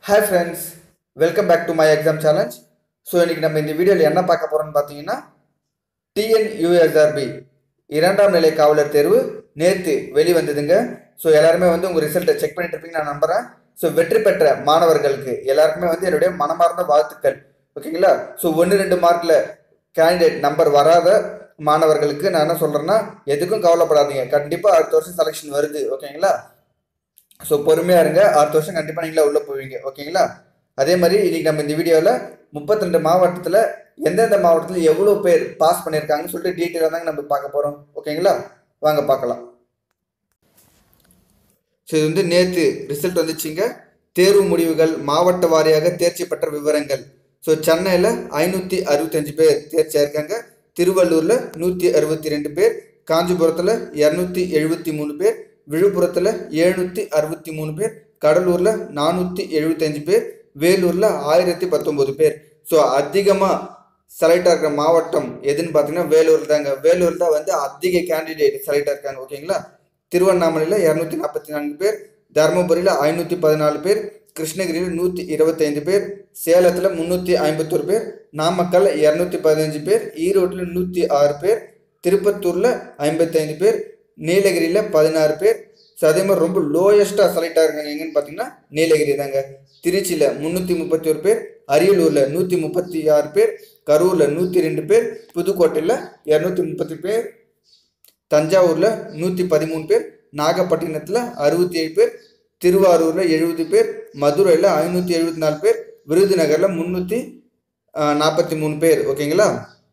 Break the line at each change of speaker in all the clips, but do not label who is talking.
hi friends welcome back to my exam challenge so இன்னைக்கு நம்ம இந்த வீடியோவில் என்ன பார்க்க போகிறோம்னு பார்த்தீங்கன்னா டிஎன்யூஎஸ்ஆர்பி இரண்டாம் நிலை காவலர் தேர்வு நேற்று வெளிவந்ததுங்க ஸோ எல்லாருமே வந்து உங்கள் ரிசல்ட்டை செக் பண்ணிட்டு இருப்பீங்க நான் நம்புகிறேன் ஸோ வெற்றி பெற்ற மாணவர்களுக்கு எல்லாருக்குமே வந்து என்னுடைய மனமார்ந்த வாழ்த்துக்கள் ஓகேங்களா ஸோ ஒன்று ரெண்டு மார்க்கில் கேண்டிடேட் நம்பர் வராத மாணவர்களுக்கு நான் என்ன சொல்கிறேன்னா எதுக்கும் கவலைப்படாதீங்க கண்டிப்பாக அடுத்த வருஷம் செலெக்ஷன் வருது ஓகேங்களா ஸோ பொறுமையாக இருங்க அடுத்த வருஷம் கண்டிப்பாக நீங்களே உள்ளே போவீங்க ஓகேங்களா அதே மாதிரி இன்னைக்கு நம்ம இந்த வீடியோவில் முப்பத்தி ரெண்டு மாவட்டத்தில் எந்தெந்த மாவட்டத்தில் எவ்வளோ பேர் பாஸ் பண்ணியிருக்காங்கன்னு சொல்லிட்டு டீட்டெயிலாக தாங்க நம்ம பார்க்க போகிறோம் ஓகேங்களா வாங்க பார்க்கலாம் ஸோ இது வந்து நேற்று ரிசல்ட் வந்துச்சுங்க தேர்வு முடிவுகள் மாவட்ட வாரியாக தேர்ச்சி பெற்ற விவரங்கள் ஸோ சென்னையில் ஐநூற்றி அறுபத்தஞ்சு பேர் தேர்ச்சி ஆயிருக்காங்க திருவள்ளூரில் நூற்றி அறுபத்தி ரெண்டு பேர் காஞ்சிபுரத்தில் இரநூத்தி எழுபத்தி மூணு பேர் விழுப்புரத்தில் எழுநூற்றி அறுபத்தி மூணு பேர் கடலூரில் நானூற்றி எழுபத்தஞ்சு பேர் வேலூரில் ஆயிரத்தி பத்தொம்போது பேர் ஸோ அதிகமாக செலக்ட் ஆகிற மாவட்டம் எதுன்னு பார்த்தீங்கன்னா வேலூர் தாங்க வேலூர் தான் வந்து அதிக கேண்டிடேட் செலக்ட் ஆயிருக்காங்க ஓகேங்களா திருவண்ணாமலையில் இரநூத்தி நாற்பத்தி நான்கு பேர் தருமபுரியில் ஐநூற்றி பதினாலு பேர் கிருஷ்ணகிரியில் நூற்றி இருபத்தைந்து பேர் சேலத்தில் முந்நூற்றி ஐம்பத்தோரு பேர் நாமக்கல் இரநூத்தி பதினஞ்சு பேர் ஈரோட்டில் நூற்றி ஆறு பேர் திருப்பத்தூரில் ஐம்பத்தைந்து பேர் நீலகிரியில் பதினாறு பேர் ஸோ அதே மாதிரி ரொம்ப லோயஸ்ட்டாக செலக்ட் ஆகிருக்காங்க எங்கன்னு பார்த்தீங்கன்னா நீலகிரி தாங்க திருச்சியில் முந்நூற்றி முப்பத்தி ஒரு பேர் அரியலூரில் நூற்றி முப்பத்தி ஆறு பேர் கரூரில் நூற்றி ரெண்டு பேர் புதுக்கோட்டையில் இரநூத்தி முப்பத்தி பேர் தஞ்சாவூரில் நூற்றி பதிமூணு பேர் நாகப்பட்டினத்தில் அறுபத்தி ஏழு பேர் திருவாரூரில் எழுபது பேர் மதுரையில் ஐநூற்றி எழுபத்தி நாலு பேர் விருதுநகரில் முந்நூற்றி நாற்பத்தி மூணு பேர் ஓகேங்களா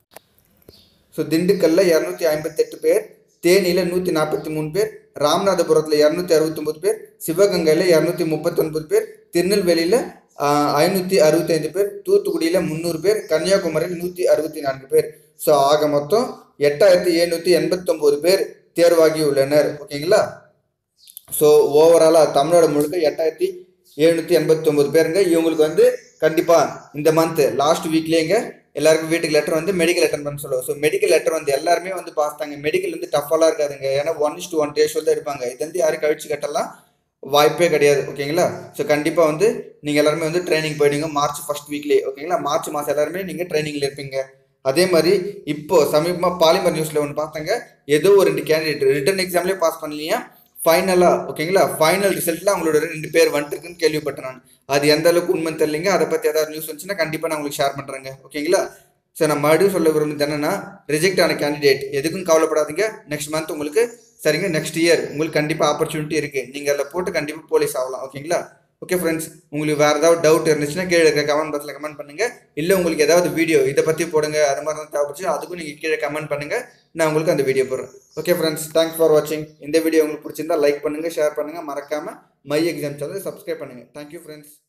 ஸோ திண்டுக்கல்லில் இரநூத்தி ஐம்பத்தெட்டு பேர் தேனியில் நூற்றி நாற்பத்தி மூணு பேர் ராமநாதபுரத்தில் இரநூத்தி அறுபத்தொம்பது பேர் சிவகங்கையில் இரநூத்தி முப்பத்தொன்பது பேர் திருநெல்வேலியில் ஐநூற்றி அறுபத்தைந்து பேர் தூத்துக்குடியில் முந்நூறு பேர் கன்னியாகுமரியில் நூற்றி அறுபத்தி நான்கு பேர் ஸோ ஆக மொத்தம் எட்டாயிரத்தி எழுநூற்றி எண்பத்தொம்போது பேர் தேர்வாகி உள்ளனர் ஓகேங்களா ஸோ ஓவராலாக தமிழ்நாடு முழுக்க எட்டாயிரத்தி எழுநூற்றி எண்பத்தொம்போது பேருங்க இவங்களுக்கு வந்து கண்டிப்பாக இந்த மந்த் லாஸ்ட் வீக்லேயேங்க எல்லாருக்கும் வீட்டுக்கு லெட்டர் வந்து மெடிக்கல் அட்டன் பண்ண சொல்லுவோம் ஸோ மெடிக்கல் லெட்டர் வந்து எல்லாருமே வந்து பாஸ் தாங்க மெடிக்கல் வந்து டஃபாலாம் இருக்காதுங்க ஏன்னா one is to one ratio தான் இருப்பாங்க இது வந்து யாரும் கழிச்சு கட்டலாம் வாய்ப்பே கிடையாது ஓகேங்களா ஸோ கண்டிப்பாக வந்து நீங்கள் எல்லாருமே வந்து ட்ரைனிங் போயிடுங்க மார்ச் ஃபர்ஸ்ட் வீக்லேயே ஓகேங்களா மார்ச் மாதம் எல்லாருமே நீங்கள் ட்ரைனிங்கில் இருப்பீங்க அதே மாதிரி இப்போ சமீபமாக பாலிமர் நியூஸில் ஒன்று பார்த்தாங்க ஏதோ ஒரு ரெண்டு கேண்டிடேட் ரிட்டன் எக்ஸாம்லேயே பாஸ் பண்ணலையா ஃபைனலாக ஓகேங்களா ஃபைனல் ரிசல்ட்டில் அவங்களோட ரெண்டு பேர் வந்துருக்குன்னு கேள்விப்பட்டேன் நான் அது எந்த அளவுக்கு உண்மைன்னு தெரியலைங்க அதை பற்றி ஏதாவது நியூஸ் வந்துச்சுன்னா கண்டிப்பாக நான் உங்களுக்கு ஷேர் பண்ணுறேங்க ஓகேங்களா ஸோ நான் மறுபடியும் சொல்ல விரும்புறது என்னன்னா ரிஜெக்ட் ஆன கேண்டிடேட் எதுக்கும் கவலைப்படாதீங்க நெக்ஸ்ட் மந்த் உங்களுக்கு சரிங்க நெக்ஸ்ட் இயர் உங்களுக்கு கண்டிப்பாக ஆப்பர்ச்சுனிட்டி இருக்குது நீங்கள் அதில் போட்டு கண்டிப்பாக போலீஸ் ஆகலாம் ஓகேங்களா ஓகே ஃப்ரெண்ட்ஸ் உங்களுக்கு வேறு ஏதாவது டவுட் இருந்துச்சுன்னா கீழே இருக்கிற கமெண்ட் பாக்ஸில் கமெண்ட் பண்ணுங்கள் இல்லை உங்களுக்கு ஏதாவது வீடியோ இதை பற்றி போடுங்க அது மாதிரி தான் தேவைப்பச்சு அதுக்கும் நீங்கள் கீழே கமெண்ட் பண்ணுங்கள் நான் உங்களுக்கு அந்த வீடியோ போடுறேன் ஓகே ஃப்ரெண்ட்ஸ் தேங்க்ஸ் ஃபார் வாட்சிங் இந்த வீடியோ உங்களுக்கு பிடிச்சிருந்தா லைக் பண்ணுங்கள் ஷேர் பண்ணுங்கள் மறக்காமல் மை எக்ஸாம் சேனல் சப்ஸ்கிரைப் பண்ணுங்கள் தேங்க்யூ ஃப்ரெண்ட்ஸ்